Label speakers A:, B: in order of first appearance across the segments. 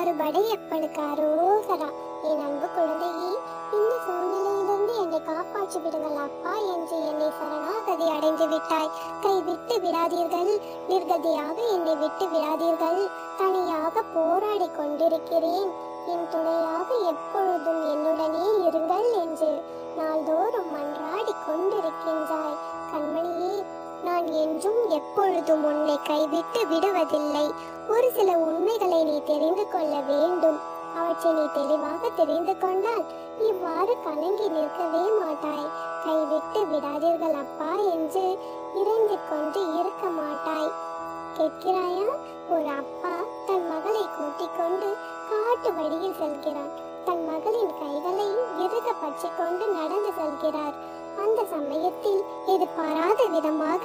A: மறுபடையப்பனுக்கு அரோகரா என் அன்பு குழந்தையே இந்த சூழ்நிலையிலிருந்து என்னை காப்பாற்றி விடுங்கள் அப்பா என்று என்னை சரணாகதி அடைந்து விட்டாய் கைவிட்டு விடாதீர்கள் நிர்கதியாக என்னை விட்டு விடாதீர்கள் தனியாக போராடி கொண்டிருக்கிறேன் என் துணையாக எப்பொழுதும் என்னுடனே இருங்கள் என்று நாள்தோறும் மன்றாடி கொண்டிருக்கின்றாய் கண்மணியே நான் என்றும் எப்பொழுதும் உன்னை கைவிட்டு விடுவதில்லை ஒரு சில உண்மைகளை நீ தெரிந்து கொள்ள வேண்டும் அவற்றை நீ தெளிவாக தெரிந்து கொண்டால் இவ்வாறு கலங்கி நிற்கவே மாட்டாய் கைவிட்டு விடாதீர்கள் அப்பா என்று இறைந்து கொண்டு இருக்க மாட்டாய் கேட்கிறாயா ஒரு அப்பா தன் மகளை கூட்டிக் கொண்டு காட்டு வழியில் செல்கிறார் தன் மகளின் கைகளை இறுக பற்றிக் கொண்டு நடந்து செல்கிறார் அந்த சமயத்தில் எதிர்பாராத விதமாக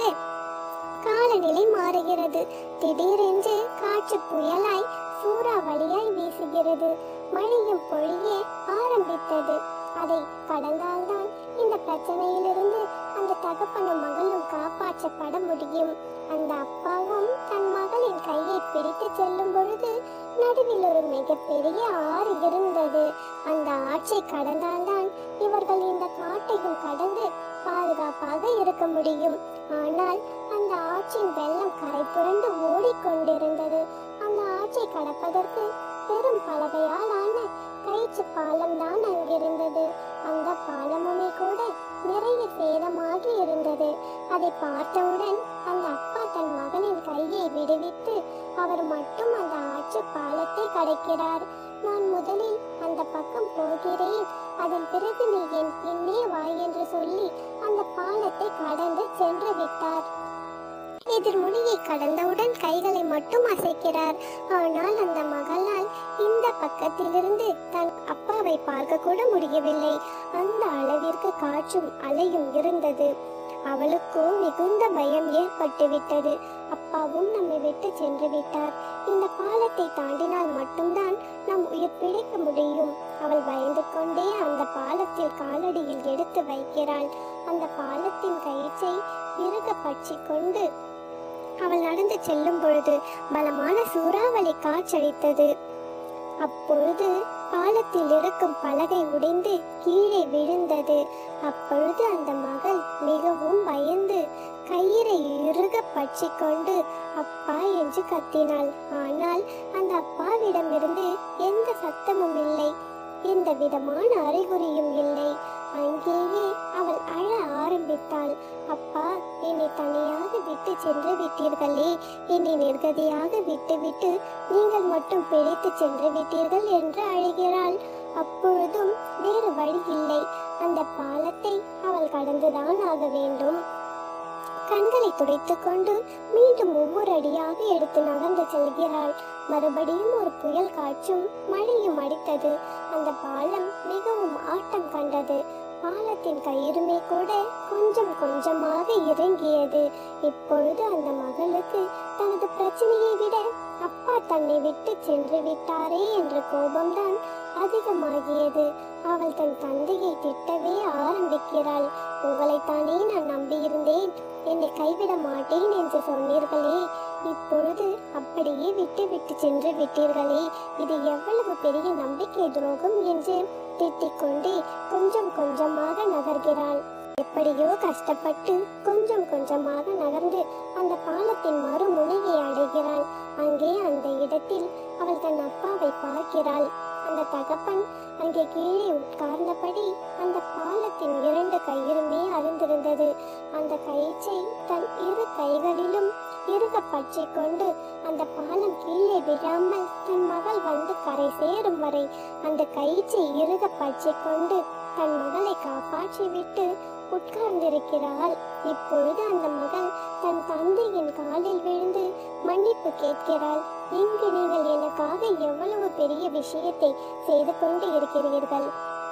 A: காலநிலை மாறுகிறது திடீரென்று காற்று புயலாய் சூறாவளியாய் வீசுகிறது மழையும் பொழிய ஆரம்பித்தது அதை கடந்தால்தான் இந்த பிரச்சனையிலிருந்து அந்த தகப்பனும் மகளும் காப்பாற்றப்பட முடியும் அந்த அப்பாவும் தன் மகளின் கையை பிடித்து செல்லும் பொழுது நடுவில் ஒரு மிகப்பெரிய ஆறு இருந்தது அந்த ஆற்றை கடந்தால்தான் இவர்கள் இந்த காட்டையும் கடந்து பாதுகாப்பாக இருக்க முடியும் ஆனால் அந்த ஆற்றின் வெள்ளம் கரை புரண்டு ஓடிக்கொண்டிருந்தது அந்த ஆற்றை கடப்பதற்கு பெரும் பலகையால் ஆன கயிற்று பாலம் தான் அங்கிருந்தது அந்த பாலமுமே கூட நிறைய சேதமாகி இருந்தது அதை பார்த்தவுடன் அந்த அப்பா தன் மகனின் கையை விடுவித்து அவர் மட்டும் அந்த ஆற்று பாலத்தை கடக்கிறார் நான் முதலில் அந்த பக்கம் போகிறேன் அதன் பிறகு நீ என் பின்னே வா என்று சொல்லி அந்த பாலத்தை கடந்து சென்று விட்டார் எதிர்முனையை கடந்தவுடன் கைகளை மட்டும் அசைக்கிறார் ஆனால் அந்த மகளால் இந்த பக்கத்திலிருந்து தன் அப்பாவை பார்க்க கூட முடியவில்லை அந்த அளவிற்கு காற்றும் அலையும் இருந்தது அவளுக்கோ மிகுந்த பயம் ஏற்பட்டு விட்டது அப்பாவும் நம்மை விட்டு சென்று விட்டார் இந்த பாலத்தை தாண்டினால் மட்டும்தான் நாம் உயிர் பிழைக்க முடியும் அவள் பயந்து கொண்டே அந்த பாலத்தில் காலடியில் எடுத்து வைக்கிறாள் அந்த பாலத்தின் கயிற்றை இறுக பற்றிக் கொண்டு அவள் நடந்து செல்லும் பொழுது பலமான சூறாவளி காற்றடித்தது அப்பொழுது பாலத்தில் இருக்கும் பலகை உடைந்து கீழே விழுந்தது அப்பொழுது அந்த மகள் மிகவும் பயந்து கயிறை இறுக பற்றிக் கொண்டு அப்பா என்று கத்தினாள் ஆனால் அந்த அப்பாவிடமிருந்து எந்த சத்தமும் இல்லை எந்த விதமான அறிகுறியும் இல்லை அங்கேயே அவள் அழ ஆரம்பித்தாள் அப்பா என்னை தனியாக விட்டு சென்று விட்டீர்களே என்னை நிர்கதியாக விட்டுவிட்டு நீங்கள் மட்டும் பிழைத்து சென்று விட்டீர்கள் என்று அழுகிறாள் அப்பொழுதும் வேறு வழி இல்லை அந்த பாலத்தை அவள் கடந்துதான் ஆக வேண்டும் கண்களை துடைத்துக் கொண்டு மீண்டும் ஒவ்வொரு அடியாக எடுத்து நகர்ந்து செல்கிறாள் மறுபடியும் ஒரு புயல் காற்றும் மழையும் அடித்தது அந்த பாலம் மிகவும் ஆட்டம் கண்டது பாலத்தின் கயிறுமே கூட கொஞ்சம் கொஞ்சமாக இறங்கியது இப்பொழுது அந்த மகளுக்கு தனது பிரச்சனையை விட அப்பா தன்னை விட்டு சென்று விட்டாரே என்ற கோபம்தான் அதிகமாகியது அவள் தன் தந்தையை திட்டவே ஆரம்பிக்கிறாள் உங்களைத்தானே நான் நம்பியிருந்தேன் என்னை கைவிட மாட்டேன் என்று சொன்னீர்களே இப்பொழுது அப்படியே விட்டு விட்டு சென்று விட்டீர்களே இது எவ்வளவு பெரிய நம்பிக்கை துரோகம் என்று திட்டிக்கொண்டே கொஞ்சம் கொஞ்சமாக நகர்கிறாள் எப்படியோ கஷ்டப்பட்டு கொஞ்சம் கொஞ்சமாக நகர்ந்து அந்த பாலத்தின் மறுமுனையை அடைகிறாள் அங்கே அந்த இடத்தில் அவள் தன் அப்பாவை பார்க்கிறாள் அந்த தகப்பன் அங்கே கீழே உட்கார்ந்தபடி அந்த பாலத்தின் இரண்டு கயிறுமே அருந்திருந்தது அந்த கயிற்றை தன் இரு கைகளிலும் இறுக பற்றிக் கொண்டு அந்த பாலம் கீழே விழாமல் தன் மகள் வந்து கரை சேரும் வரை அந்த கயிற்றை இறுக பற்றிக் கொண்டு தன் மகளை காப்பாற்றி விட்டு உட்கார்ந்திருக்கிறாள் இப்பொழுது அந்த மகள் தன் தந்தையின் காலில் விழுந்து மன்னிப்பு கேட்கிறாள் இங்கு நீங்கள் எனக்காக எவ்வளவு பெரிய விஷயத்தை செய்து கொண்டு இருக்கிறீர்கள்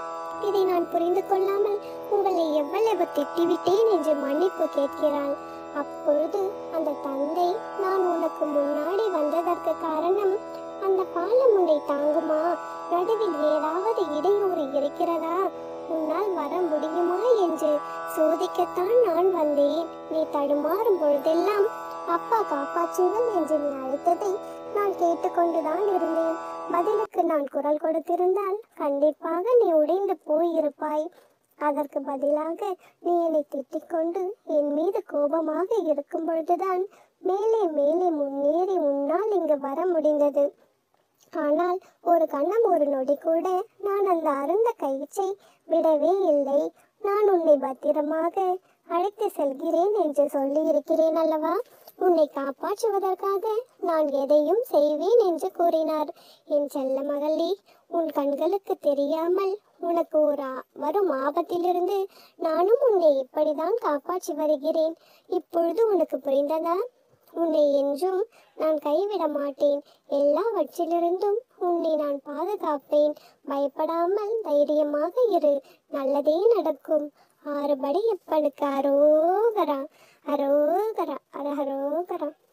A: இதை நான் புரிந்து கொள்ளாமல் உங்களை எவ்வளவு திட்டிவிட்டேன் என்று மன்னிப்பு கேட்கிறாள் அப்பொழுது அந்த தந்தை நான் உனக்கு முன்னாடி வந்ததற்கு காரணம் அந்த பாலம் உன்னை தாங்குமா நடுவில் ஏதாவது இடையூறு இருக்கிறதா உன்னால் வர முடியுமா என்று சோதிக்கத்தான் நான் வந்தேன் நீ தடுமாறும் பொழுதெல்லாம் அப்பா காப்பாற்றுங்கள் என்று நீ அழைத்ததை நான் கேட்டுக்கொண்டுதான் இருந்தேன் பதிலுக்கு நான் குரல் கொடுத்திருந்தால் கண்டிப்பாக நீ உடைந்து போயிருப்பாய் அதற்கு பதிலாக நீ என்னை திட்டிக் கொண்டு என் மீது கோபமாக இருக்கும் பொழுதுதான் மேலே மேலே முன்னேறி உன்னால் இங்கு வர முடிந்தது ஆனால் ஒரு கணம் ஒரு நொடி கூட நான் அந்த அருந்த கயிற்றை விடவே இல்லை நான் உன்னை பத்திரமாக அழைத்து செல்கிறேன் என்று சொல்லி இருக்கிறேன் அல்லவா உன்னை காப்பாற்றுவதற்காக நான் எதையும் செய்வேன் என்று கூறினார் என் செல்ல மகளே உன் கண்களுக்கு தெரியாமல் உனக்கு ஒரு ஆ- வரும் ஆபத்திலிருந்து நானும் உன்னை இப்படிதான் காப்பாற்றி வருகிறேன் இப்பொழுது உனக்கு புரிந்ததா உன்னை என்றும் நான் கைவிட மாட்டேன் எல்லாவற்றிலிருந்தும் உன்னை நான் பாதுகாப்பேன் பயப்படாமல் தைரியமாக இரு நல்லதே நடக்கும் ஆறுபடி எப்பனுக்கு அரோகரா அரோகரா அரஹரோகரா